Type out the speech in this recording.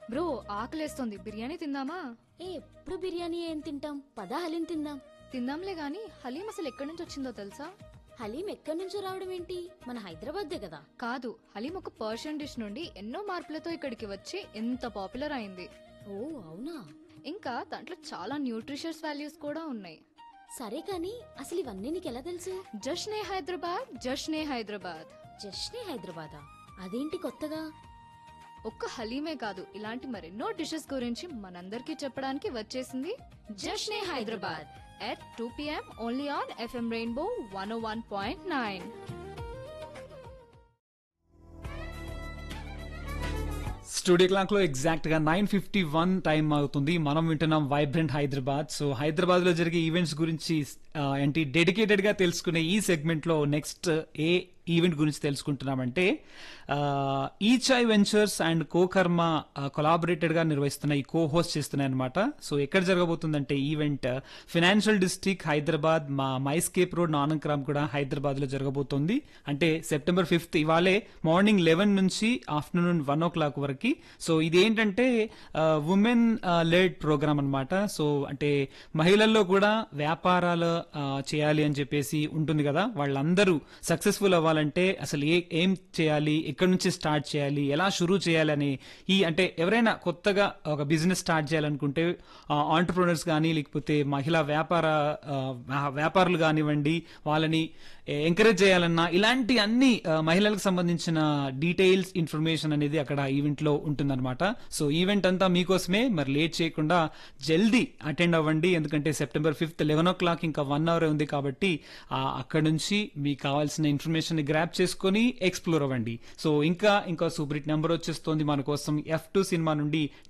bro ఆకలేస్తుంది బిర్యానీ తిందామా ఏ ఎప్పుడు బిర్యానీ ఏం తింటాం పదా హలీం తిందాం తిందాంలే గాని హలీం అసలు ఎక్కడి నుంచి వచ్చిందో తెలుసా హలీం ఎక్కడి నుంచో రావడం ఏంటి మన హైదరాబాద్దే కదా కాదు హలీం ఒక పర్షియన్ డిష్ నుండి ఎన్నో మార్పులతో ఇక్కడికి వచ్చి ఎంత పాపులర్ అయింది ఓ అవునా ఇంకా దాంట్లో చాలా న్యూట్రిషియస్ వాల్యూస్ కూడా ఉన్నాయి సరే కానీ అసలు ఇవన్నీ నీకు ఎలా తెలుసు జష్నే హైదరాబాద్ జష్నే హైదరాబాద్ జస్ట్నే హైదరాబాదా అదేంటి కొత్తగా ఒక్క హలీమే కాదు ఇలాంటి మరెన్నో డిషెస్ గురించి మనందరికీ చెప్పడానికి వచ్చేసింది Jashne Hyderabad at two PM only on FM rainbow one one point nine studio clock లో ఎగ్జాక్ట్ గా నైన్ ఫిఫ్టీ వన్ టైం అవుతుంది మనం వింటున్నాం వైబ్రెంట్ హైదరాబాద్ సో హైదరాబాద్ లో జరిగే ఈవెంట్స్ గురించి ఆ, ఏంటి డెడికేటెడ్ గా తెలుసుకునే ఈ సెగ్మెంట్ లో నెక్స్ట్ ఏ ఈవెంట్ గురించి తెలుసుకుంటున్నామంటే ఈచ్ ఐ వెంచర్స్ అండ్ కోకర్మ కొలాబరేటెడ్ గా నిర్వహిస్తున్న ఈ కో హోస్ట్ చేస్తున్నాయి అనమాట సో ఎక్కడ జరగబోతుందంటే ఈవెంట్ ఫినాన్షియల్ డిస్ట్రిక్ట్ హైదరాబాద్ మా మైస్కేప్ రోడ్ నానంక్రామ్ కూడా హైదరాబాద్ లో జరగబోతోంది అంటే సెప్టెంబర్ ఫిఫ్త్ ఇవాళే మార్నింగ్ లెవెన్ నుంచి ఆఫ్టర్నూన్ వన్ ఓ క్లాక్ వరకు సో ఇది ఏంటంటే ఉమెన్ లెడ్ ప్రోగ్రామ్ అన్నమాట సో అంటే మహిళల్లో కూడా వ్యాపారాలు ఆ, చేయాలి అని చెప్పేసి ఉంటుంది కదా వాళ్ళందరూ సక్సెస్ఫుల్ అవ్వాలంటే అసలు ఏ ఏం చేయాలి ఎక్కడి నుంచి స్టార్ట్ చేయాలి ఎలా షురూ చేయాలని ఈ అంటే ఎవరైనా కొత్తగా ఒక బిజినెస్ స్టార్ట్ చేయాలనుకుంటే ఆంటర్ప్రినర్స్ కానీ లేకపోతే మహిళా వ్యాపార ఆ, వ్యా- వ్యాపారులు కానివ్వండి వాళ్ళని ఎంకరేజ్ చేయాలన్నా ఇలాంటి అన్ని ఆ, మహిళలకు సంబంధించిన డీటెయిల్స్ ఇన్ఫర్మేషన్ అనేది అక్కడ ఈవెంట్ లో ఉంటుందన్నమాట సో ఈవెంట్ అంతా మీకోసమే మరి లేట్ చేయకుండా జల్దీ అటెండ్ అవ్వండి ఎందుకంటే September fifth eleven o'clock ఇంకా వన్ అవర్ ఉంది కాబట్టి ఆ, అక్కడ నుంచి మీకు కావాల్సిన ఇన్ఫర్మేషన్ గ్రాప్ చేసుకొని ఎక్స్ప్లోర్ అవ్వండి సో ఇంకా ఇంకా సూపర్ హిట్ నెంబర్ వచ్చేస్తోంది మన కోసం ఎఫ్ టూ సినిమా నుండి